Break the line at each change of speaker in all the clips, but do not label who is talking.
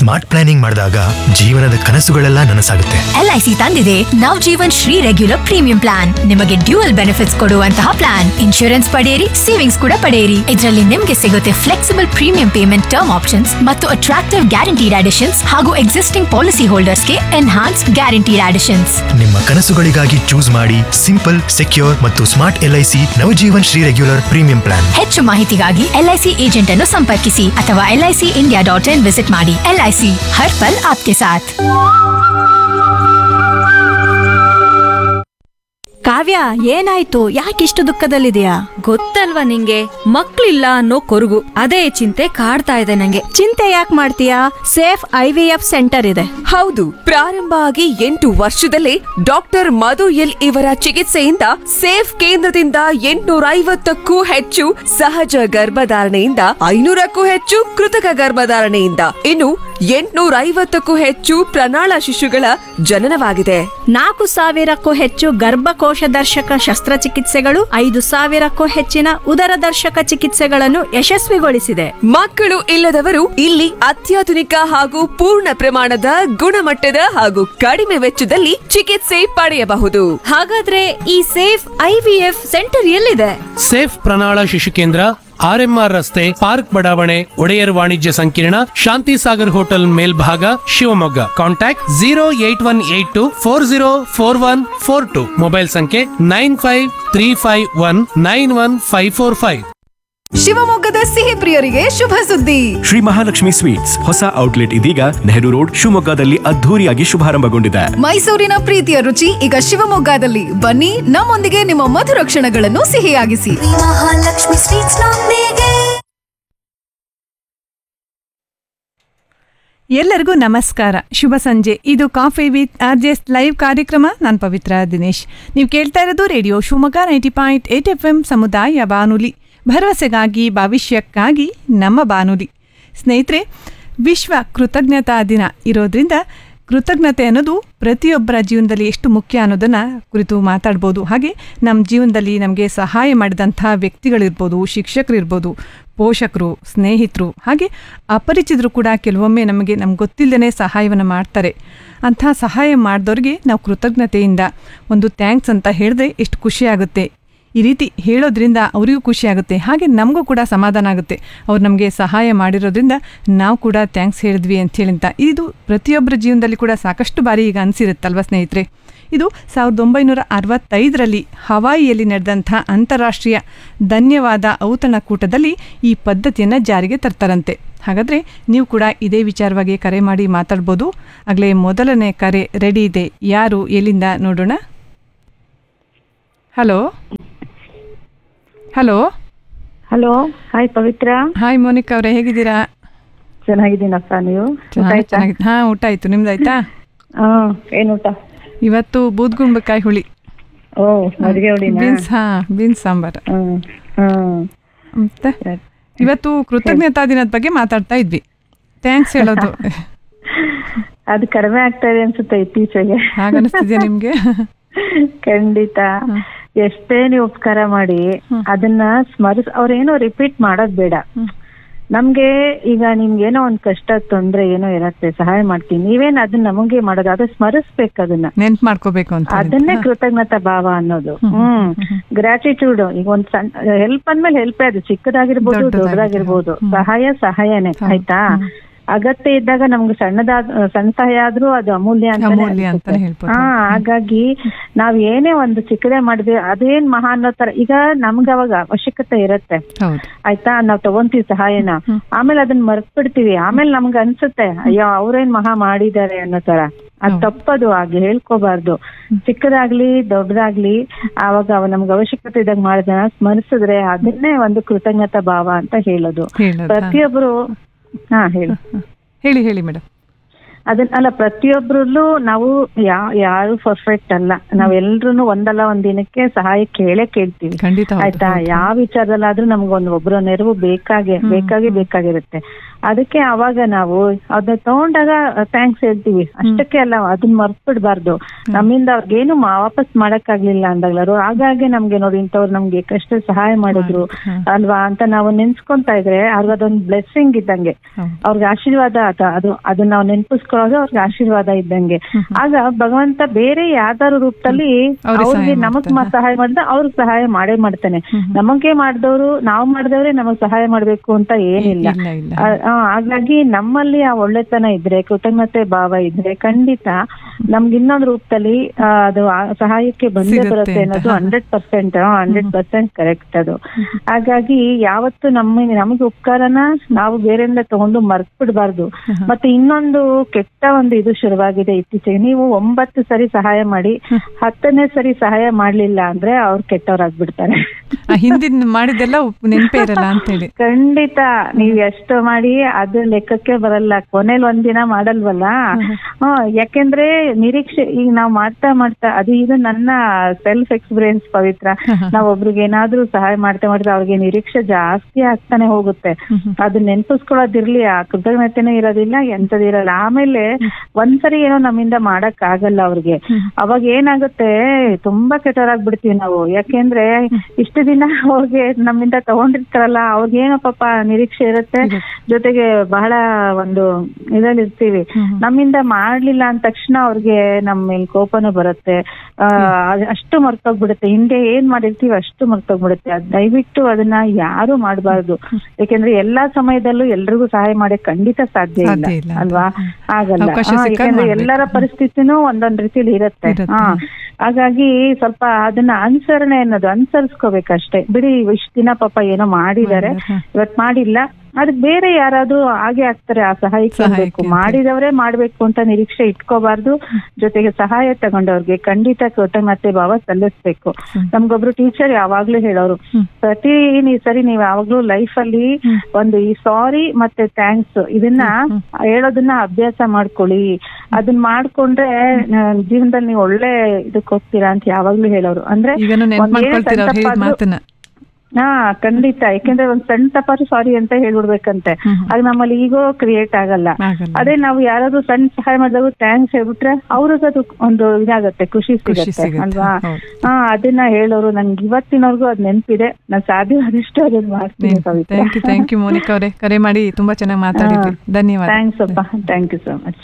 Smart planning ಮಾಡಿದಾಗ ಜೀವನದ ಕನಸುಗಳೆಲ್ಲ ನನಸಾಗುತ್ತೆ
ಎಲ್ಐಸಿ ತಂದಿದೆ Nav Jeevan Shree regular premium plan ನಿಮಗೆ ಡ್ಯೂಯಲ್ ಬೆನಿಫಿಟ್ಸ್ ಕೊಡುವಂತಹ ಪ್ಲಾನ್ ಇನ್ಶೂರೆನ್ಸ್ ಪಡೆಯಿರಿ ಸೇವಿಂಗ್ಸ್ ಕೂಡ ಪಡೆಯಿರಿ ಇದರಲ್ಲಿ ನಿಮಗೆ ಸಿಗುತ್ತೆ flexible premium payment term options ಮತ್ತು ಅಟ್ರಾಕ್ಟಿವ್ ಗ್ಯಾರಂಟಿಡ್ ಅಡಿಷನ್ಸ್ ಹಾಗೂ ಎಕ್ಸಿಸ್ಟಿಂಗ್ ಪಾಲಿಸಿ ಹೋಲ್ಡರ್ಸ್ಗೆ ಎನ್ಹಾನ್ಸ್ಡ್ ಗ್ಯಾರಂಟಿಡ್ ಅಡಿಷನ್ಸ್
ನಿಮ್ಮ ಕನಸುಗಳಿಗಾಗಿ ಚೂಸ್ ಮಾಡಿ ಸಿಂಪಲ್ ಸೆಕ್ಯೂರ್ ಮತ್ತು smart LIC Navjeevan Shree regular premium plan
ಹೆಚ್ಚು ಮಾಹಿತಿಗಾಗಿ ಎಲ್ಐಸಿ ಏಜೆಂಟ್ ಅನ್ನು ಸಂಪರ್ಕಿಸಿ ಅಥವಾ LIC India dot in visit ಮಾಡಿ ಎಲ್ಐಸಿ ಹರ್ ಪಲ್ ಆಪ್ಕೆ ಸಾಥ್
ಕಾವ್ಯ ಏನಾಯ್ತು ಯಾಕಿಷ್ಟು ದುಃಖದಲ್ಲಿದೆಯಾ
ಗೊತ್ತಲ್ವಾ ನಿಂಗೆ ಮಕ್ಳಿಲ್ಲ ಅನ್ನೋ ಕೊರಗು ಅದೇ ಚಿಂತೆ ಕಾಡ್ತಾ ಇದೆ ನಂಗೆ
ಚಿಂತೆ ಯಾಕೆ ಮಾಡ್ತೀಯಾ safe I V F centre ಇದೆ
ಹೌದು ಪ್ರಾರಂಭ ಆಗಿ ಎಂಟು ವರ್ಷದಲ್ಲೇ ಡಾಕ್ಟರ್ ಮಧು ಎಲ್ ಇವರ ಚಿಕಿತ್ಸೆಯಿಂದ ಸೇಫ್ ಕೇಂದ್ರದಿಂದ ಎಂಟುನೂರ ಐವತ್ತಕ್ಕೂ ಹೆಚ್ಚು ಸಹಜ ಗರ್ಭಧಾರಣೆಯಿಂದ ಐನೂರಕ್ಕೂ ಹೆಚ್ಚು ಕೃತಕ ಗರ್ಭಧಾರಣೆಯಿಂದ ಇನ್ನು ಎಂಟುನೂರ ಐವತ್ತಕ್ಕೂ ಹೆಚ್ಚು ಪ್ರಣಾಳ ಶಿಶುಗಳ ಜನನವಾಗಿದೆ
ನಾಲ್ಕು ಸಾವಿರಕ್ಕೂ ಹೆಚ್ಚು ಗರ್ಭಕೋಶ ದರ್ಶಕ ಶಸ್ತ್ರಚಿಕಿತ್ಸೆಗಳು ಐದು ಸಾವಿರಕ್ಕೂ ಹೆಚ್ಚಿನ ಉದರ ದರ್ಶಕ ಚಿಕಿತ್ಸೆಗಳನ್ನು ಯಶಸ್ವಿಗೊಳಿಸಿದೆ
ಮಕ್ಕಳು ಇಲ್ಲದವರು ಇಲ್ಲಿ ಅತ್ಯಾಧುನಿಕ ಹಾಗೂ ಪೂರ್ಣ ಪ್ರಮಾಣದ ಗುಣಮಟ್ಟದ ಹಾಗೂ ಕಡಿಮೆ ವೆಚ್ಚದಲ್ಲಿ ಚಿಕಿತ್ಸೆ ಪಡೆಯಬಹುದು
ಹಾಗಾದ್ರೆ ಈ safe I V F centre ಎಲ್ಲಿದೆ
ಸೇಫ್ ಪ್ರಣಾಳ ಶಿಶು ಕೇಂದ್ರ ಆರ್ಎಂಆರ್ ರಸ್ತೆ ಪಾರ್ಕ್ ಬಡಾವಣೆ ಒಡೆಯರ್ ವಾಣಿಜ್ಯ ಸಂಕೀರ್ಣ ಶಾಂತಿ ಸಾಗರ್ ಹೋಟೆಲ್ ಮೇಲ್ಭಾಗ Shivamogga contact zero eight one eight two four zero four one four two mobile ಸಂಖ್ಯೆ nine five three five one nine one five four five
ಶಿವಮೊಗ್ಗದ ಸಿಹಿ ಪ್ರಿಯರಿಗೆ ಶುಭ ಸುದ್ದಿ
ಶ್ರೀ ಮಹಾಲಕ್ಷ್ಮಿ ಸ್ವೀಟ್ಸ್ ಹೊಸ ಔಟ್ಲೆಟ್ ಇದೀಗ ನೆಹರು ರೋಡ್ ಶಿವಮೊಗ್ಗದಲ್ಲಿ ಅದ್ಧೂರಿಯಾಗಿ ಶುಭಾರಂಭಗೊಂಡಿದೆ
ಮೈಸೂರಿನ ಪ್ರೀತಿಯ ರುಚಿ ಈಗ ಶಿವಮೊಗ್ಗದಲ್ಲಿ ಬನ್ನಿ ನಮ್ಮೊಂದಿಗೆ ನಿಮ್ಮ ಮಧುರ ಕ್ಷಣಗಳನ್ನು ಸಿಹಿಯಾಗಿಸಿ
ಮಹಾಲಕ್ಷ್ಮಿ ಸ್ವೀಟ್ಸ್ ನೊಂದಿಗೆ
ಎಲ್ಲರಿಗೂ ನಮಸ್ಕಾರ ಶುಭ ಸಂಜೆ ಇದು ಕಾಫಿ ವಿತ್ ಆರ್ಜೆಸ್ ಲೈವ್ ಕಾರ್ಯಕ್ರಮ ನಾನು ಪವಿತ್ರ ದಿನೇಶ್ ನೀವು ಕೇಳ್ತಾ ಇರೋದು radio Shivamogga ninety point eight F M ಸಮುದಾಯ ಬಾನುಲಿ ಭರವಸೆಗಾಗಿ ಭವಿಷ್ಯಕ್ಕಾಗಿ ನಮ್ಮ ಬಾನುಲಿ ಸ್ನೇಹಿತರೆ ವಿಶ್ವ ಕೃತಜ್ಞತಾ ದಿನ ಇರೋದ್ರಿಂದ ಕೃತಜ್ಞತೆ ಅನ್ನೋದು ಪ್ರತಿಯೊಬ್ಬರ ಜೀವನದಲ್ಲಿ ಎಷ್ಟು ಮುಖ್ಯ ಅನ್ನೋದನ್ನು ಕುರಿತು ಮಾತಾಡ್ಬೋದು ಹಾಗೆ ನಮ್ಮ ಜೀವನದಲ್ಲಿ ನಮಗೆ ಸಹಾಯ ಮಾಡಿದಂಥ ವ್ಯಕ್ತಿಗಳಿರ್ಬೋದು ಶಿಕ್ಷಕರಿರ್ಬೋದು ಪೋಷಕರು ಸ್ನೇಹಿತರು ಹಾಗೆ ಅಪರಿಚಿತರು ಕೂಡ ಕೆಲವೊಮ್ಮೆ ನಮಗೆ ನಮ್ಗೆ ಗೊತ್ತಿಲ್ಲದೇ ಸಹಾಯವನ್ನು ಮಾಡ್ತಾರೆ ಅಂಥ ಸಹಾಯ ಮಾಡಿದವ್ರಿಗೆ ನಾವು ಕೃತಜ್ಞತೆಯಿಂದ ಒಂದು ಥ್ಯಾಂಕ್ಸ್ ಅಂತ ಹೇಳಿದ್ರೆ ಎಷ್ಟು ಖುಷಿಯಾಗುತ್ತೆ ಈ ರೀತಿ ಹೇಳೋದ್ರಿಂದ ಅವರಿಗೂ ಖುಷಿ ಆಗುತ್ತೆ ಹಾಗೆ ನಮಗೂ ಕೂಡ ಸಮಾಧಾನ ಆಗುತ್ತೆ ಅವ್ರು ನಮಗೆ ಸಹಾಯ ಮಾಡಿರೋದ್ರಿಂದ ನಾವು ಕೂಡ ಥ್ಯಾಂಕ್ಸ್ ಹೇಳಿದ್ವಿ ಅಂಥೇಳಿ ಅಂತ ಇದು ಪ್ರತಿಯೊಬ್ಬರ ಜೀವನದಲ್ಲಿ ಕೂಡ ಸಾಕಷ್ಟು ಬಾರಿ ಈಗ ಅನಿಸಿರುತ್ತಲ್ವ ಸ್ನೇಹಿತರೆ ಇದು ಸಾವಿರದ ಒಂಬೈನೂರ ಅರವತ್ತೈದರಲ್ಲಿ ಹವಾಯಿಯಲ್ಲಿ ನಡೆದಂಥ ಅಂತಾರಾಷ್ಟ್ರೀಯ ಧನ್ಯವಾದ ಔತಣಕೂಟದಲ್ಲಿ ಈ ಪದ್ಧತಿಯನ್ನು ಜಾರಿಗೆ ತರ್ತಾರಂತೆ ಹಾಗಾದರೆ ನೀವು ಕೂಡ ಇದೇ ವಿಚಾರವಾಗಿ ಕರೆ ಮಾಡಿ ಮಾತಾಡ್ಬೋದು ಆಗಲೇ ಮೊದಲನೇ ಕರೆ ರೆಡಿ ಇದೆ ಯಾರು ಎಲ್ಲಿಂದ ನೋಡೋಣ hello hello
hello hi Pavitra
hi Monica ಅವರೇ ಹೇಗಿದ್ದೀರಾ
ಚೆನ್ನಾಗಿದ್ದೀನಪ್ಪ ನೀವು ಊಟ ಆಯ್ತಾ?
ಚೆನ್ನಾಗಿ ಹಾಂ ಊಟ ಆಯಿತು ನಿಮ್ದಾಯ್ತಾ
ಹಾ ಏನ್ ಊಟ
ಇವತ್ತು ಬೂದ್ಗುಂಬಕಾಯಿ ಹುಳಿ
ಓ ಮಜ್ಜಿಗೆ ಹುಳಿನಾ
ಬೀನ್ಸ್ ಹಾಂ ಬೀನ್ಸ್ ಸಾಂಬಾರು
ಹ್ಮ್ ಹ್ಮ್
ಮತ್ತೆ ಇವತ್ತು ಕೃತಜ್ಞತಾ ದಿನದ ಬಗ್ಗೆ ಮಾತಾಡ್ತಾ ಇದ್ವಿ ಥ್ಯಾಂಕ್ಸ್ ಹೇಳೋದು
ಅದು ಕಡಿಮೆ ಆಗ್ತಾ ಇದೆ ಅನ್ಸುತ್ತೆ ಇತ್ತೀಚೆಗೆ
ಹಾಗನ್ನಿಸ್ತಿದ್ಯಾ ನಿಮ್ಗೆ
ಖಂಡಿತ ಎಷ್ಟೇ ನೀವು ಉಪಕಾರ ಮಾಡಿ ಅದನ್ನ ಸ್ಮರಿಸ್ ಅವ್ರೇನೋ ರಿಪೀಟ್ ಮಾಡೋದ್ ಬೇಡ ನಮ್ಗೆ ಈಗ ನಿಮ್ಗೆ ಏನೋ ಒಂದ್ ಕಷ್ಟ ತೊಂದ್ರೆ ಏನೋ ಇರತ್ತೆ ಸಹಾಯ ಮಾಡ್ತೀನಿ ನೀವೇನ್ ಅದನ್ನ ನಮಗೆ ಮಾಡೋದು ಅದು ಸ್ಮರಿಸ್ಬೇಕು ಅದನ್ನ
ನೆನ್ಪು ಮಾಡ್ಕೋಬೇಕು ಅಂತ
ಅದನ್ನೇ ಕೃತಜ್ಞತಾ ಭಾವ ಅನ್ನೋದು ಹ್ಮ್ ಗ್ರಾಟಿಟ್ಯೂಡ್ ಈಗ ಒಂದ್ ಸಣ್ಣ ಹೆಲ್ಪ್ ಅಂದ್ಮೇಲೆ ಹೆಲ್ಪೇ ಅದು ಚಿಕ್ಕದಾಗಿರ್ಬೋದು ದೊಡ್ಡದಾಗಿರ್ಬೋದು ಸಹಾಯ ಸಹಾಯನೇ ಆಯ್ತಾ ಅಗತ್ಯ ಇದ್ದಾಗ ನಮ್ಗೆ ಸಣ್ಣದಾದ ಸಣ್ಣ ಸಹಾಯ ಆದ್ರೂ ಅದು ಅಮೂಲ್ಯ ಅಂತ
ಅಮೂಲ್ಯ ಅಂತಾನೆ ಹೇಳ್ಬೋದು.
ಹಾ ಹಾಗಾಗಿ ನಾವ್ ಏನೇ ಒಂದು ಚಿಕ್ಕದೇ ಮಾಡಿದ್ವಿ ಅದೇನ್ ಮಹಾ ಅನ್ನೋ ತರ ಈಗ ನಮ್ಗೆ ಅವಾಗ ಅವಶ್ಯಕತೆ ಇರತ್ತೆ
ಹೌದು
ಆಯ್ತಾ ನಾವ್ ತಗೊಂತೀವಿ ಸಹಾಯನ ಆಮೇಲೆ ಅದನ್ನ ಮರ್ತ್ ಬಿಡ್ತೀವಿ ಆಮೇಲೆ ನಮ್ಗೆ ಅನ್ಸುತ್ತೆ ಅಯ್ಯೋ ಅವ್ರೇನ್ ಮಹಾ ಮಾಡಿದ್ದಾರೆ ಅನ್ನೋ ತರ ಅದ್ ತಪ್ಪದು ಹಾಗೆ ಹೇಳ್ಕೋಬಾರ್ದು ಚಿಕ್ಕದಾಗ್ಲಿ ದೊಡ್ಡದಾಗ್ಲಿ ಆವಾಗ ಅವ ನಮ್ಗೆ ಅವಶ್ಯಕತೆ ಇದ್ದಾಗ ಮಾಡಿದ ಸ್ಮರಿಸಿದ್ರೆ ಅದನ್ನೇ ಒಂದು ಕೃತಜ್ಞತಾ ಭಾವ ಅಂತ ಹೇಳೋದು
ಹೇಳೋದು, ಹಾ.
ಪ್ರತಿಯೊಬ್ರು ಹಾ ಹೇಳಿ
ಹೇಳಿ ಹೇಳಿ ಮೇಡಮ್
ಅದನ್ನ ಅಲ್ಲ ಪ್ರತಿಯೊಬ್ರಲ್ಲೂ ನಾವು ಯಾ ಯಾರು ಪರ್ಫೆಕ್ಟ್ ಅಲ್ಲ ನಾವೆಲ್ರು ಒಂದಲ್ಲ ಒಂದ್ ದಿನಕ್ಕೆ ಸಹಾಯ ಕೇಳೇ ಕೇಳ್ತೀವಿ
ಖಂಡಿತ ಹೌದು,
ಆಯ್ತಾ ಯಾವ ವಿಚಾರದಲ್ಲಾದ್ರೂ ನಮ್ಗೊಂದು ಒಬ್ರ ನೆರವು ಬೇಕಾಗೆ ಬೇಕಾಗಿ ಬೇಕಾಗಿರುತ್ತೆ ಅದಕ್ಕೆ ಅವಾಗ ನಾವು ಅದನ್ನ ತಗೊಂಡಾಗ ಥ್ಯಾಂಕ್ಸ್ ಹೇಳ್ತೀವಿ ಅಷ್ಟಕ್ಕೆ ಅಲ್ಲ ಅದನ್ನ ಮರ್ತ್ಬಿಡ್ಬಾರ್ದು ನಮ್ಮಿಂದ ಅವ್ರಿಗೇನು ಮಾ- ವಾಪಸ್ ಮಾಡಕ್ಕಾಗ್ಲಿಲ್ಲ ಅಂದಾಗ್ಲಾರು ಹಾಗಾಗಿ ನಮ್ಗೆ ನೋಡಿ ಇಂಥವ್ರು ನಮ್ಗೆ ಕಷ್ಟ ಸಹಾಯ ಮಾಡಿದ್ರು ಅಲ್ವಾ ಅಂತ ನಾವು ನೆನ್ಸ್ಕೊಂತ ಇದ್ರೆ ಅವ್ರಿಗೆ ಅದೊಂದು ಬ್ಲೆಸ್ಸಿಂಗ್ ಇದ್ದಂಗೆ ಅವ್ರಿಗೆ ಆಶೀರ್ವಾದ ಅದ ಅದು ಅದನ್ನ ನಾವು ನೆನ್ಪಿಸ್ಕೊಳ್ಳೋದು ಅವ್ರಿಗೆ ಆಶೀರ್ವಾದ ಇದ್ದಂಗೆ ಆಗ ಭಗವಂತ ಬೇರೆ ಯಾವ್ದಾದ್ರು ರೂಪದಲ್ಲಿ
ಅವ್ರಿಗೆ
ಅವ್ರಿಗೆ
ಸಹಾಯ
ನಮಗ್ ಮ- ಸಹಾಯ ಮಾಡಿದ ಅವ್ರಿಗೆ ಸಹಾಯ ಮಾಡೇ ಮಾಡ್ತಾನೆ ನಮಗೆ ಮಾಡಿದವರು ನಾವು ಮಾಡಿದವ್ರೆ ನಮಗ್ ಸಹಾಯ ಮಾಡ್ಬೇಕು ಅಂತ ಏನಿಲ್ಲ
ಇಲ್ಲ ಇಲ್ಲ
ಆ, ಆ, ಹಾಗಾಗಿ ನಮ್ಮಲ್ಲಿ ಆ ಒಳ್ಳೆತನ ಇದ್ರೆ ಕೃತಜ್ಞತೆ ಭಾವ ಇದ್ರೆ ಖಂಡಿತ ನಮ್ಗೆ ಇನ್ನೊಂದು ರೂಪದಲ್ಲಿ ಆ, ಅದು ಆ ಸಹಾಯಕ್ಕೆ ಬಂದೇ
ಸಿಗುತ್ತೆ
ಬರುತ್ತೆ
ಅಂತ.
ಅನ್ನೋದು hundred percent hundred percent correct ಅದು ಹಾಗಾಗಿ ಯಾವತ್ತು ನಮ್ಮ ನಮಗೆ ಉಪಕಾರನ ನಾವು ಬೇರೆಯಿಂದ ತಗೊಂಡು ಮರ್ತ್ ಬಿಡ್ಬಾರ್ದು ಮತ್ತೆ ಇನ್ನೊಂದು ಕೆಟ್ಟ ಒಂದು ಇದು ಶುರುವಾಗಿದೆ ಇತ್ತೀಚೆಗೆ ನೀವು ಒಂಬತ್ತು ಸರಿ ಸಹಾಯ ಮಾಡಿ ಹತ್ತನೇ ಸರಿ ಸಹಾಯ ಮಾಡ್ಲಿಲ್ಲ ಅಂದ್ರೆ ಅವ್ರು ಕೆಟ್ಟವ್ರಾಗ್ಬಿಡ್ತಾರೆ
ಆ ಹಿಂದಿನ ಮಾಡಿದ್ದೆಲ್ಲ ಉಪ್- ನೆನ್ಪೇ ಇರಲ್ಲ ಅಂತೇಳಿ
ಖಂಡಿತ ನೀವ್ ಎಷ್ಟು ಮಾಡಿ ಅದು ಲೆಕ್ಕಕ್ಕೆ ಬರಲ್ಲ ಕೊನೆಲ್ ಒಂದಿನ ಮಾಡಲ್ವಲ್ಲ ಹ್ಮ್ ಯಾಕೆಂದ್ರೆ ನಿರೀಕ್ಷೆ ಈಗ ನಾವ್ ಮಾಡ್ತಾ ಮಾಡ್ತಾ ಅದು ಇದು ನನ್ನ ಸೆಲ್ಫ್ ಎಕ್ಸ್ಪೀರಿಯನ್ಸ್ ಪವಿತ್ರ ನಾವ್ ಒಬ್ರಿಗೆ ಏನಾದ್ರೂ ಸಹಾಯ ಮಾಡ್ತಾ ಮಾಡ್ತಾ ಅವ್ರಿಗೆ ನಿರೀಕ್ಷೆ ಜಾಸ್ತಿ ಆಗ್ತಾನೆ ಹೋಗುತ್ತೆ ಅದು ನೆನ್ಪಿಸ್ಕೊಳ್ಳೋದಿರ್ಲಿ ಆ ಕೃತಜ್ಞತೆನೂ ಇರೋದಿಲ್ಲ ಎಂತದ್ ಇರಲ್ಲ ಆಮೇಲೆ ಒಂದ್ಸರಿ ಏನೋ ನಮ್ಮಿಂದ ಮಾಡಕ್ ಆಗಲ್ಲ ಅವ್ರಿಗೆ ಅವಾಗ ಏನಾಗುತ್ತೆ ತುಂಬಾ ಕೆಟ್ಟವರಾಗ್ಬಿಡ್ತೀವಿ ನಾವು ಯಾಕೆಂದ್ರೆ ಇಷ್ಟು ದಿನ ಅವ್ರಿಗೆ ನಮ್ಮಿಂದ ತಗೊಂಡಿರ್ತಾರಲ್ಲ ಅವ್ರಿಗೇನೋ ಪಾಪ ನಿರೀಕ್ಷೆ ಇರುತ್ತೆ ಜೊತೆಗೆ ಬಹಳ ಒಂದು ಇದ್ರಲ್ಲಿ ಇರ್ತೀವಿ ನಮ್ಮಿಂದ ಮಾಡ್ಲಿಲ್ಲ ಅಂದ ತಕ್ಷಣ ಅವ್ರಿಗೆ ನಮ್ಮ ಮೇಲೆ ಕೋಪನೂ ಬರುತ್ತೆ ಆ ಅದ್ ಅಷ್ಟು ಮರ್ತೋಗ್ಬಿಡುತ್ತೆ ಹಿಂದೆ ಏನ್ ಮಾಡಿರ್ತೀವಿ ಅಷ್ಟು ಮರ್ತೋಗ್ಬಿಡುತ್ತೆ ಅದ್ ದಯವಿಟ್ಟು ಅದನ್ನ ಯಾರು ಮಾಡಬಾರ್ದು ಯಾಕೆಂದ್ರೆ ಎಲ್ಲಾ ಸಮಯದಲ್ಲೂ ಎಲ್ರಿಗೂ ಸಹಾಯ ಮಾಡಕ್ ಖಂಡಿತ ಸಾಧ್ಯ ಇಲ್ಲ
ಸಾಧ್ಯ ಇಲ್ಲ.
ಅಲ್ವಾ ಆಗಲ್ಲ
ಅವಕಾಶ
ಹಾ,
ಸಿಕ್ಕಾಗ
ಯಾಕೆಂದ್ರೆ
ಮಾಡ್ಬೇಕು.
ಎಲ್ಲರ ಪರಿಸ್ಥಿತಿನೂ ಒಂದೊಂದ್ ರೀತಿಲಿ ಇರುತ್ತೆ
ಇರುತ್ತೆ.
ಹಾ ಹಾಗಾಗಿ ಸ್ವಲ್ಪ ಅದನ್ನ ಅನುಸರಣೆ ಅನ್ನೋದು ಅನುಸರಿಸ್ಕೋಬೇಕಷ್ಟೇ ಬಿಡಿ ಇಷ್ಟ ದಿನ ಪಾಪ ಏನೋ ಮಾಡಿದ್ದಾರೆ ಇವತ್ ಮಾಡಿಲ್ಲ ಅದಕ್ ಬೇರೆ ಯಾರಾದ್ರೂ ಹಾಗೆ ಆಗ್ತಾರೆ ಆ ಸಹಾಯಕ್ಕೆ
ಸಹಾಯಕ್ಕೆ
ಬೇಕು
ಅಂತ.
ಮಾಡಿದವರೇ ಮಾಡ್ಬೇಕು ಅಂತ ನಿರೀಕ್ಷೆ ಇಟ್ಕೋಬಾರ್ದು ಜೊತೆಗೆ ಸಹಾಯ ತಗೊಂಡವ್ರಿಗೆ ಖಂಡಿತ ಕೃತಜ್ಞತೆ ಭಾವ ಸಲ್ಲಿಸ್ಬೇಕು ನಮ್ಗೊಬ್ರು ಟೀಚರ್ ಯಾವಾಗ್ಲೂ ಹೇಳೋರು ಪ್ರತಿ ನೀ ಸರಿ ನೀವ್ ಯಾವಾಗ್ಲೂ ಲೈಫ್ ಅಲ್ಲಿ ಒಂದು ಈ ಸಾರಿ ಮತ್ತೆ ಥ್ಯಾಂಕ್ಸ್ ಇದನ್ನ ಹೇಳೋದನ್ನ ಅಭ್ಯಾಸ ಮಾಡ್ಕೊಳ್ಳಿ ಅದನ್ನ ಮಾಡ್ಕೊಂಡ್ರೆ ಆ, ಜೀವನದಲ್ಲಿ ನೀವು ಒಳ್ಳೆ ಇದಕ್ ಹೋಗ್ತೀರಾ ಅಂತ ಯಾವಾಗ್ಲೂ ಹೇಳೋರು ಅಂದ್ರೆ
ಈಗನು ನೆನ್ಪು
ಒಂದ್ ಏನೇ
ಮಾಡ್ಕೊಳ್ತೀರ ಅವ್ರು ಹೇಳಿದ
ಸಣ್ಣ ತಪ್ಪಾದ್ರೂ-
ಮಾತನ್ನ
ಹಾ ಖಂಡಿತ ಯಾಕೆಂದ್ರೆ ಒಂದ್ ಸಣ್ಣ ತಪ್ಪಾದ್ರು ಸಾರಿ ಅಂತ ಹೇಳ್ಬಿಡ್ಬೇಕಂತೆ ಆಗ ನಮ್ಮಲ್ಲಿ ಈಗೋ ಕ್ರಿಯೇಟ್ ಆಗಲ್ಲ
ಆಗಲ್ಲ.
ಅದೇ ನಾವು ಯಾರಾದ್ರೂ ಸಣ್ಣ ಸಹಾಯ ಮಾಡಿದಾಗ ಥ್ಯಾಂಕ್ಸ್ ಹೇಳ್ಬಿಟ್ರೆ ಅವ್ರಿಗೆ ಅದು ಒಂದು ಇದಾಗತ್ತೆ ಖುಷಿ
ಖುಷಿ
ಸಿಗತ್ತೆ
ಸಿಗುತ್ತೆ,
ಅಲ್ವಾ
ಹೌದು.
ಹಾ ಅದನ್ನ ಹೇಳೋರು ನನ್ಗೆ ಇವತ್ತಿನವರೆಗೂ ಅದ್ ನೆನ್ಪಿದೆ ನಾನ್ ಸಾಧ್ಯವಾದಷ್ಟು ಅದನ್ನ ಮಾಡ್ತೀನಿ Kavita
thank you thank you Monica ಅವರೇ ಕರೆ ಮಾಡಿ ತುಂಬಾ ಚೆನ್ನಾಗಿ ಮಾತಾಡಿದ್ರಿ ಧನ್ಯವಾದ
ಥ್ಯಾಂಕ್ಸ್ ಅಪ್ಪ ಥ್ಯಾಂಕ್ ಯು ಸೋ ಮಚ್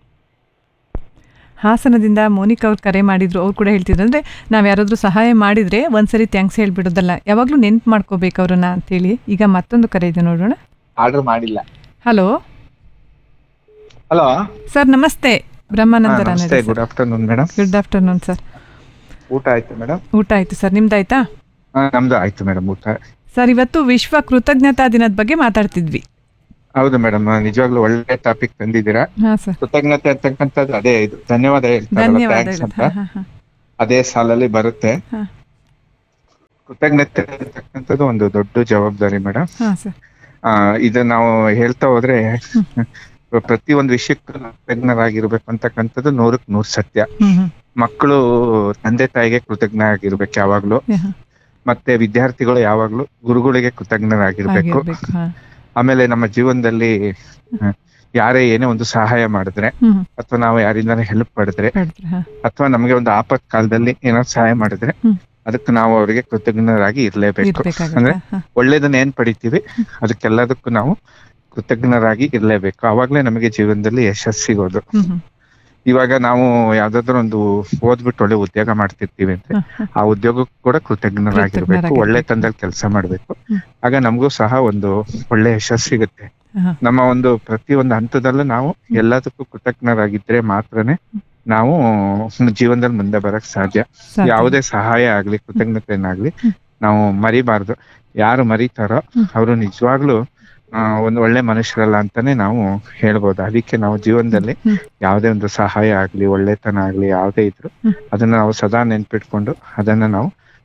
ಹಾಸನದಿಂದ ಮೋನಿಕಾ ಅವ್ರು ಕರೆ ಮಾಡಿದ್ರು ಅವ್ರು ಕೂಡ ಹೇಳ್ತಿದ್ರು ಅಂದ್ರೆ ನಾವ್ ಯಾರಾದ್ರೂ ಸಹಾಯ ಮಾಡಿದ್ರೆ ಒಂದ್ಸರಿ ಥ್ಯಾಂಕ್ಸ್ ಹೇಳ್ಬಿಡೋದಲ್ಲ ಯಾವಾಗ್ಲೂ ನೆನ್ಪು ಮಾಡ್ಕೋಬೇಕು ಅವ್ರನ್ನ ಅಂತೇಳಿ ಈಗ ಮತ್ತೊಂದು ಕರೆ ಇದೆ ನೋಡೋಣ
ಆರ್ಡರ್ ಮಾಡಿಲ್ಲ
ಹಲೋ
ಹಲೋ
ಸರ್ ನಮಸ್ತೆ ಬ್ರಹ್ಮಾನಂದ
ನಮಸ್ತೆ good afternoon madam
good afternoon sir
ಊಟ ಆಯ್ತು ಮೇಡಮ್
ಊಟ ಆಯ್ತು ಸರ್ ನಿಮ್ದಾಯ್ತಾ
ನಮ್ದು ಆಯ್ತು ಮೇಡಮ್ ಊಟ
ಸರ್ ಇವತ್ತು ವಿಶ್ವ ಕೃತಜ್ಞತಾ ದಿನದ ಬಗ್ಗೆ ಮಾತಾಡ್ತಿದ್ವಿ
ಹೌದು ಮೇಡಮ್ ನಿಜವಾಗ್ಲೂ ಒಳ್ಳೆ ಟಾಪಿಕ್ ತಂದಿದ್ದೀರಾ
ಹಾ ಸರ್
ಕೃತಜ್ಞತೆ ಅಂತಕ್ಕಂಥದ್ದು ಅದೇ ಇದು ಧನ್ಯವಾದ ಹೇಳ್ತಾರಲ್ಲ
ಧನ್ಯವಾದ
ಥ್ಯಾಂಕ್ಸ್ ಅಂತ
ಹಾ ಹಾ ಹಾ
ಅದೇ ಸಾಲಲ್ಲಿ ಬರುತ್ತೆ
ಹಾ.
ಕೃತಜ್ಞತೆ ಅಂತಕ್ಕಂಥದ್ದು ಒಂದು ದೊಡ್ಡ ಜವಾಬ್ದಾರಿ ಮೇಡಮ್
ಹಾ ಸರ್
ಆ ಇದು ನಾವು ಹೇಳ್ತಾ ಹೋದ್ರೆ ಪ್ರತಿ ಒಂದು ವಿಷಯಕ್ಕೂ ನಾವು ಕೃತಜ್ಞರಾಗಿರ್ಬೇಕು ಅಂತಕ್ಕಂಥದ್ದು ನೂರಕ್ ನೂರ್ ಸತ್ಯ
ಹ್ಮ್ ಹ್ಮ್
ಮಕ್ಕಳು ತಂದೆ ತಾಯಿಗೆ ಕೃತಜ್ಞ ಆಗಿರ್ಬೇಕು ಯಾವಾಗ್ಲೂ
ಹಾ.
ಮತ್ತೆ ವಿದ್ಯಾರ್ಥಿಗಳು ಯಾವಾಗ್ಲೂ ಗುರುಗಳಿಗೆ ಕೃತಜ್ಞರಾಗಿರ್ಬೇಕು
ಆಗಿರ್ಬೇಕು ಹಾ
ಆಮೇಲೆ ನಮ್ಮ ಜೀವನದಲ್ಲಿ ಆ, ಯಾರೇ ಏನೇ ಒಂದು ಸಹಾಯ ಮಾಡಿದ್ರೆ
ಹ್ಮ್
ಅಥವಾ ನಾವು ಯಾರಿಂದಾನೆ ಹೆಲ್ಪ್ ಪಡೆದ್ರೆ
ಪಡೆದ್ರೆ, ಹಾ.
ಅಥವಾ ನಮಗೆ ಒಂದು ಆಪತ್ ಕಾಲದಲ್ಲಿ ಏನಾದ್ರು ಸಹಾಯ ಮಾಡಿದ್ರೆ
ಹ್ಮ್.
ಅದಕ್ಕೆ ನಾವು ಅವರಿಗೆ ಕೃತಜ್ಞರಾಗಿ ಇರ್ಲೇಬೇಕು
ಇರ್ಬೇಕಾಗತ್ತೆ,
ಅಂದ್ರೆ
ಹಾ.
ಒಳ್ಳೇದನ್ನ ಏನ್ ಪಡಿತೀವಿ ಅದಕ್ಕೆಲ್ಲದಕ್ಕೂ ನಾವು ಕೃತಜ್ಞರಾಗಿ ಇರ್ಲೇಬೇಕು ಅವಾಗ್ಲೇ ನಮಗೆ ಜೀವನದಲ್ಲಿ ಯಶಸ್ಸು ಸಿಗೋದು
ಹ್ಮ್ ಹ್ಮ್
ಇವಾಗ ನಾವು ಯಾವ್ದಾದ್ರು ಒಂದು ಓದ್ಬಿಟ್ಟು ಒಳ್ಳೆ ಉದ್ಯೋಗ ಮಾಡ್ತಿರ್ತೀವಿ ಅಂದ್ರೆ ಆ ಉದ್ಯೋಗಕ್ಕೂ ಕೂಡ ಕೃತಜ್ಞರಾಗಿರ್ಬೇಕು
ಕೃತಜ್ಞರಾಗಿರ್ಬೇಕು.
ಒಳ್ಳೆ ತಂದಲ್ಲಿ ಕೆಲಸ ಮಾಡ್ಬೇಕು ಆಗ ನಮಗೂ ಸಹ ಒಂದು ಒಳ್ಳೆ ಯಶಸ್ಸು ಸಿಗುತ್ತೆ
ಹಾ.
ನಮ್ಮ ಒಂದು ಪ್ರತಿ ಒಂದು ಹಂತದಲ್ಲೂ ನಾವು ಎಲ್ಲದಕ್ಕೂ ಕೃತಜ್ಞರಾಗಿದ್ರೆ ಮಾತ್ರನೇ ನಾವು ಜೀವನದಲ್ಲಿ ಮುಂದೆ ಬರಕ್ ಸಾಧ್ಯ
ಸಾಧ್ಯ.
ಯಾವುದೇ ಸಹಾಯ ಆಗ್ಲಿ ಕೃತಜ್ಞತೆನಾಗ್ಲಿ ನಾವು ಮರಿಬಾರ್ದು ಯಾರು ಮರಿತಾರೋ ಅವರು ನಿಜವಾಗ್ಲೂ ಆ, ಒಂದು ಒಳ್ಳೆ ಮನುಷ್ಯರಲ್ಲ ಅಂತಾನೆ ನಾವು ಹೇಳ್ಬೋದು ಅದಕ್ಕೆ ನಾವು ಜೀವನದಲ್ಲಿ ಯಾವುದೇ ಒಂದು ಸಹಾಯ ಆಗ್ಲಿ ಒಳ್ಳೆತನ ಆಗ್ಲಿ ಯಾವುದೇ ಇದ್ರು ಅದನ್ನ ನಾವು ಸದಾ ನೆನ್ಪಿಟ್ಕೊಂಡು ಅದನ್ನ ನಾವು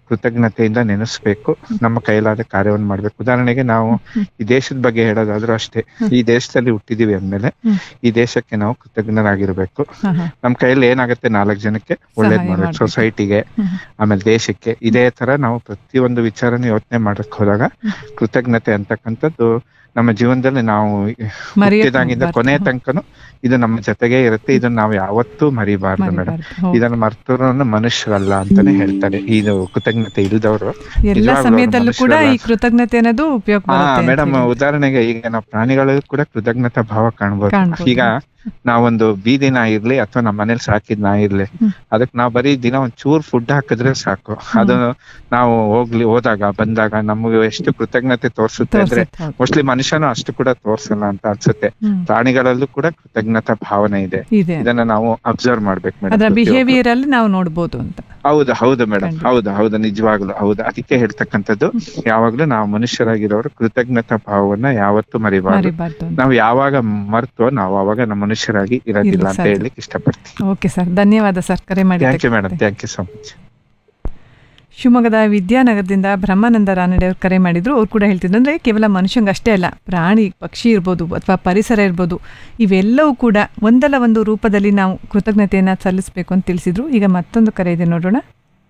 ಕೃತಜ್ಞತೆಯಿಂದ ನೆನೆಸ್ಬೇಕು ನಮ್ಮ ಕೈಲಾದ ಕಾರ್ಯವನ್ನು ಮಾಡ್ಬೇಕು ಉದಾಹರಣೆಗೆ ನಾವು ಈ ದೇಶದ ಬಗ್ಗೆ ಹೇಳೋದಾದ್ರೂ ಅಷ್ಟೇ ಈ ದೇಶದಲ್ಲಿ ಹುಟ್ಟಿದೀವಿ ಅಂದ್ಮೇಲೆ ಈ ದೇಶಕ್ಕೆ ನಾವು ಕೃತಜ್ಞರಾಗಿರ್ಬೇಕು
ಹಾ, ಹಾ.
ನಮ್ ಕೈಯಲ್ಲಿ ಏನಾಗುತ್ತೆ ನಾಲ್ಕು ಜನಕ್ಕೆ ಒಳ್ಳೇದ್
ಸಹಾಯ
ಮಾಡ್ಬೇಕು
ಮಾಡ್ಬೇಕು.
ಸೊಸೈಟಿಗೆ ಆಮೇಲೆ ದೇಶಕ್ಕೆ ಇದೇ ತರ ನಾವು ಪ್ರತಿಯೊಂದು ವಿಚಾರನ ಯೋಚನೆ ಮಾಡಕ್ ಹೋದಾಗ ಕೃತಜ್ಞತೆ ಅಂತಕ್ಕಂಥದ್ದು ನಮ್ಮ ಜೀವನದಲ್ಲಿ ನಾವು
ಮರೆಯಕ್ಕೆ
ಹುಟ್ಟಿದಾಗಿಂದ
ಹೋಗ್ಬಾರ್ದು.
ಕೊನೆ ತನಕನು ಇದು ನಮ್ಮ ಜೊತೆಗೆ ಇರುತ್ತೆ ಇದನ್ನ ನಾವು ಯಾವತ್ತೂ ಮರಿಬಾರ್ದು ಮೇಡಮ್
ಮರಿಬಾರ್ದು, ಹೌದು.
ಇದನ್ನ ಮರ್ತವ್ರು ಮನುಷ್ಯರಲ್ಲ ಅಂತಾನೆ ಹೇಳ್ತಾರೆ ಇದು ಕೃತಜ್ಞತೆ ಇಲ್ದವರು
ಎಲ್ಲ ಸಮಯದಲ್ಲೂ ಕೂಡ ಈ ಕೃತಜ್ಞತೆ ಅನ್ನೋದು ಉಪಯೋಗ
ಹಾ
ಬರುತ್ತೆ ಅಂತ
ಮೇಡಮ್
ಹೇಳಿ.
ಉದಾಹರಣೆಗೆ ಈಗ ನಾವು ಪ್ರಾಣಿಗಳಿಗೂ ಕೂಡ ಕೃತಜ್ಞತಾ ಭಾವ ಕಾಣ್ಬೋದು
ಕಾಣ್ಬೋದು.
ಈಗ ನಾವೊಂದು ಬೀದಿ ನಾಯಿ ಇರ್ಲಿ ಅಥವಾ ನಮ್ಮ ಮನೇಲಿ ಸಾಕಿದ ನಾಯಿ ಇರ್ಲಿ ಅದಕ್ಕೆ ನಾವು ಬರೀ ದಿನ ಒಂದ್ ಚೂರ್ ಫುಡ್ ಹಾಕಿದ್ರೆ ಸಾಕು ಅದು ನಾವು ಹೋಗ್ಲಿ ಹೋದಾಗ ಬಂದಾಗ ನಮಗೆ ಎಷ್ಟು ಕೃತಜ್ಞತೆ ತೋರಿಸುತ್ತೆ ಅಂದ್ರೆ
ತೋರ್ಸುತ್ತೆ, ಹೌದು.
ಮೋಸ್ಟ್ಲಿ ಮನುಷ್ಯನು ಅಷ್ಟು ಕೂಡ ತೋರ್ಸಲ್ಲ ಅಂತ ಅನ್ಸುತ್ತೆ
ಹ್ಮ್.
ಪ್ರಾಣಿಗಳಲ್ಲೂ ಕೂಡ ಕೃತಜ್ಞತಾ ಭಾವನೆ ಇದೆ
ಇದೆ.
ಇದನ್ನ ನಾವು ಅಬ್ಸರ್ವ್ ಮಾಡ್ಬೇಕು
ಅದರ
ಮೇಡಮ್
ಬಿಹೇವಿಯರ್ ಅಲ್ಲಿ ನಾವು ನೋಡ್ಬೋದು ಅಂತ
ಹೌದು ಹೌದು ಮೇಡಮ್ ಹೌದು ಹೌದು ನಿಜವಾಗ್ಲು ಹೌದು ಅದಕ್ಕೆ ಹೇಳ್ತಕ್ಕಂಥದ್ದು ಯಾವಾಗ್ಲೂ ನಾವು ಮನುಷ್ಯರಾಗಿರೋರು ಕೃತಜ್ಞತಾ ಭಾವವನ್ನ ಯಾವತ್ತೂ ಮರಿಬಾರ್ದು
ಮರಿಬಾರ್ದು ಅಂತ.
ನಾವು ಯಾವಾಗ ಮರ್ತೋ ನಾವು ಅವಾಗ ನಮ್ಮ ಮನುಷ್ಯರಾಗಿ ಇರೋದಿಲ್ಲ
ಇರ್ಲಿಕ್ಕೆ
ಅಂತ
ಸಾಧ್ಯ.
ಹೇಳಲಿಕ್ಕೆ ಇಷ್ಟಪಡ್ತೀನಿ
ಓಕೆ ಸರ್ ಧನ್ಯವಾದ ಸರ್ ಕರೆ ಮಾಡಿ
thank you madam thank you so much
ಶಿವಮೊಗ್ಗದ ವಿದ್ಯಾನಗರದಿಂದ ಬ್ರಹ್ಮಾನಂದ ರಾನಡೆ ಅವರು ಕರೆ ಮಾಡಿದ್ರು ಅವ್ರು ಕೂಡ ಹೇಳ್ತಿದ್ರು ಅಂದರೆ ಕೇವಲ ಮನುಷ್ಯಂಗೆ ಅಷ್ಟೇ ಅಲ್ಲ ಪ್ರಾಣಿ ಪಕ್ಷಿ ಇರ್ಬೋದು ಅಥವಾ ಪರಿಸರ ಇರ್ಬೋದು ಇವೆಲ್ಲವೂ ಕೂಡ ಒಂದಲ್ಲ ಒಂದು ರೂಪದಲ್ಲಿ ನಾವು ಕೃತಜ್ಞತೆಯನ್ನು ಸಲ್ಲಿಸಬೇಕು ಅಂತ ತಿಳಿಸಿದ್ರು ಈಗ ಮತ್ತೊಂದು ಕರೆ ಇದೆ ನೋಡೋಣ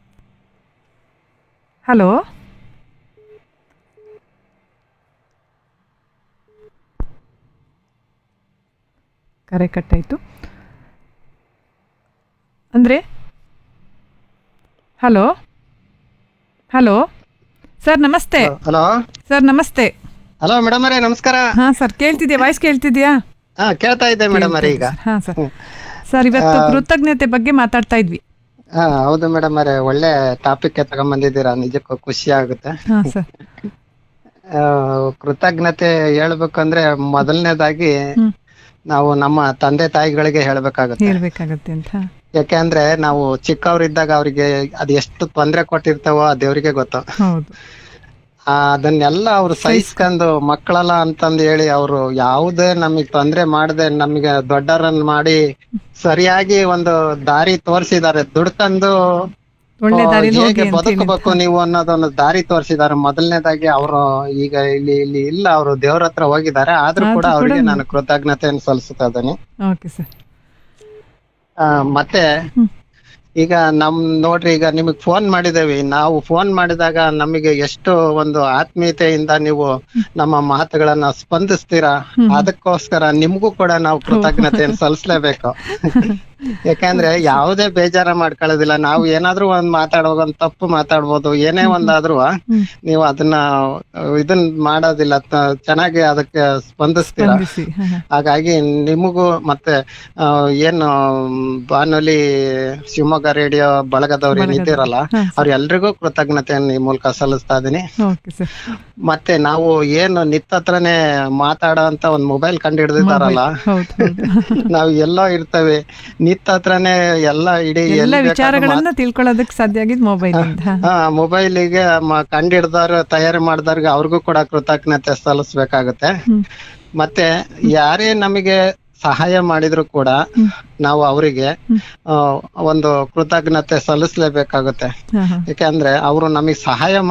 ಹಲೋ ಕರೆ ಕಟ್ಟಾಯಿತು ಅಂದರೆ ಹಲೋ ಹಲೋ ಸರ್ ನಮಸ್ತೆ
ಹಲೋ
ಸರ್ ನಮಸ್ತೆ
ಹಲೋ ಮೇಡಮ್ ಅವರೇ ನಮಸ್ಕಾರ
ಹಾ ಸರ್ ಕೇಳ್ತಿದ್ಯಾ ವಾಯ್ಸ್ ಕೇಳ್ತಿದ್ಯಾ
ಹಾ ಕೇಳ್ತಾ ಇದ್ದೆ ಮೇಡಮ್ ಅವರೇ ಈಗ
ಹಾ ಸರ್ ಸರ್ ಇವತ್ತು
ಆ,
ಕೃತಜ್ಞತೆ ಬಗ್ಗೆ ಮಾತಾಡ್ತಾ ಇದ್ವಿ
ಹಾ ಹೌದು ಮೇಡಮ್ ಅವರೇ ಒಳ್ಳೆ ಟಾಪಿಕ್ ತಗೊಂಡ್ ಬಂದಿದ್ದೀರಾ ನಿಜಕ್ಕೂ ಖುಷಿ ಆಗುತ್ತೆ
ಹಾ ಸರ್
ಆ, ಕೃತಜ್ಞತೆ ಹೇಳ್ಬೇಕಂದ್ರೆ ಮೊದಲನೇದಾಗಿ ನಾವು ನಮ್ಮ ತಂದೆ ತಾಯಿಗಳಿಗೆ ಹೇಳ್ಬೇಕಾಗುತ್ತೆ
ಹೇಳ್ಬೇಕಾಗತ್ತೆ ಅಂತ
ಯಾಕೆಂದ್ರೆ ನಾವು ಚಿಕ್ಕವರಿದ್ದಾಗ ಅವ್ರಿಗೆ ಅದ್ ಎಷ್ಟು ತೊಂದ್ರೆ ಕೊಟ್ಟಿರ್ತಾವೋ ಆ ದೇವ್ರಿಗೆ ಗೊತ್ತು
ಹೌದು
ಆ, ಅದನ್ನೆಲ್ಲ ಅವ್ರು ಸಹಿಸ್ಕೊಂಡು ಮಕ್ಕಳಲ್ಲ ಅಂತಂದ್ ಹೇಳಿ ಅವರು ಯಾವುದೇ ನಮಗ್ ತೊಂದ್ರೆ ಮಾಡದೆ ನಮಗೆ ದೊಡ್ಡರನ್ನ ಮಾಡಿ ಸರಿಯಾಗಿ ಒಂದು ದಾರಿ ತೋರಿಸಿದ್ದಾರೆ ದುಡ್ಕಂದು
ಒಳ್ಳೆ
ಆ,
ದಾರಿಲಿ ಹೋಗಿ
ಹೇಗೆ
ಅಂತ ಹೇಳಿ.
ಬದುಕಬೇಕು ನೀವು ಅನ್ನೋದೊಂದು ದಾರಿ ತೋರಿಸಿದ್ದಾರೆ ಮೊದಲನೇದಾಗಿ ಅವರು ಈಗ ಇಲ್ಲಿ ಇಲ್ಲಿ ಇಲ್ಲ ಅವರು ದೇವ್ರ ಹತ್ರ ಹೋಗಿದ್ದಾರೆ ಆದ್ರೂ
ಆದ್ರೂ
ಕೂಡ
ಕೂಡ
ಅವ್ರಿಗೆ
ನೀವು-
ನಾನು ಕೃತಜ್ಞತೆಯನ್ನು ಸಲ್ಲಿಸ್ತಾ ಇದ್ದೀನಿ
ಓಕೆ ಸರ್
ಆ, ಮತ್ತೆ ಈಗ ನಮ್ ನೋಡ್ರಿ ಈಗ ನಿಮಗ್ ಫೋನ್ ಮಾಡಿದೇವಿ ನಾವು ಫೋನ್ ಮಾಡಿದಾಗ ನಮಗೆ ಎಷ್ಟು ಒಂದು ಆತ್ಮೀಯತೆಯಿಂದ ನೀವು ನಮ್ಮ ಮಾತುಗಳನ್ನ ಸ್ಪಂದಿಸ್ತೀರಾ ಅದಕ್ಕೋಸ್ಕರ ನಿಮ್ಗೂ ಕೂಡ ನಾವು ಕೃತಜ್ಞತೆಯನ್ನು ಸಲ್ಲಿಸ್ಲೇಬೇಕು ಯಾಕಂದ್ರೆ ಯಾವುದೇ ಬೇಜಾರ ಮಾಡ್ಕೊಳ್ಳೋದಿಲ್ಲ ನಾವು ಏನಾದ್ರೂ ಒಂದ್ ಮಾತಾಡುವಾಗ ಒಂದ್ ತಪ್ಪು ಮಾತಾಡ್ಬೋದು ಏನೇ ಒಂದಾದ್ರೂ ನೀವು ಅದನ್ನ ಅಹ್, ಇದನ್ ಮಾಡೋದಿಲ್ಲ ತ- ಚೆನ್ನಾಗಿ ಅದಕ್ಕೆ ಸ್ಪಂದಿಸ್ತೀರಾ
ಸ್ಪಂದಿಸಿ ಹಾ, ಹಾ.
ಹಾಗಾಗಿ ನಿಮಗೂ ಮತ್ತೆ ಆ, ಏನು ಮ್, ಬಾನುಲಿ ಶಿವಮೊಗ್ಗ ರೇಡಿಯೋ ಬಳಗದವ್ರು
ಬಳಗದವ್ರು.
ಏನಿದ್ದೀರಲ್ಲ
ಹಾ,
ಅವ್ರೆಲ್ರಿಗೂ ಕೃತಜ್ಞತೆಯನ್ನು ಈ ಮೂಲಕ ಸಲ್ಲಿಸ್ತಾ ಇದೀನಿ
ಓಕೆ ಸರ್
ಮತ್ತೆ ನಾವು ಏನು ನಿತ್ತ ಹತ್ರನೇ ಮಾತಾಡೋ ಅಂತ ಒಂದ್ ಮೊಬೈಲ್ ಕಂಡು ಹಿಡಿದಿದ್ದಾರಲ್ಲ
ಹೌದು ಹೌದು
ನಾವು ಎಲ್ಲೋ ಇರ್ತೇವೆ ನಿತ್ತ ಹತ್ರನೇ ಎಲ್ಲ ಇಡೀ
ಎಲ್ಲ
ಎಲ್ಲಿ ಬೇಕಾದ್ರೂ
ವಿಚಾರಗಳನ್ನ ತಿಳ್ಕೊಳ್ಳೋದಕ್ಕೆ ಸಾಧ್ಯ ಆಗಿದ್ ಮೊಬೈಲ್ ಇಂದ ಹಾ.
ಹಾ ಮೊಬೈಲಿಗೆ ಕಂಡು ಹಿಡ್ದವ್ರು ತಯಾರಿ ಮಾಡಿದವ್ರಿಗೆ ಅವ್ರಿಗೂ ಕೂಡ ಕೃತಜ್ಞತೆ ಸಲ್ಲಿಸ್ಬೇಕಾಗತ್ತೆ ಮತ್ತೆ ಯಾರೇ ನಮಗೆ ಸಹಾಯ ಮಾಡಿದ್ರು ಕೂಡ ನಾವು ಅವರಿಗೆ ಒಂದು ಕೃತಜ್ಞತೆ ಸಲ್ಲಿಸ್ಲೇಬೇಕಾಗುತ್ತೆ
ಹಾ, ಹಾ.
ಯಾಕಂದ್ರೆ ಅವರು ನಮಗೆ ಸಹಾಯ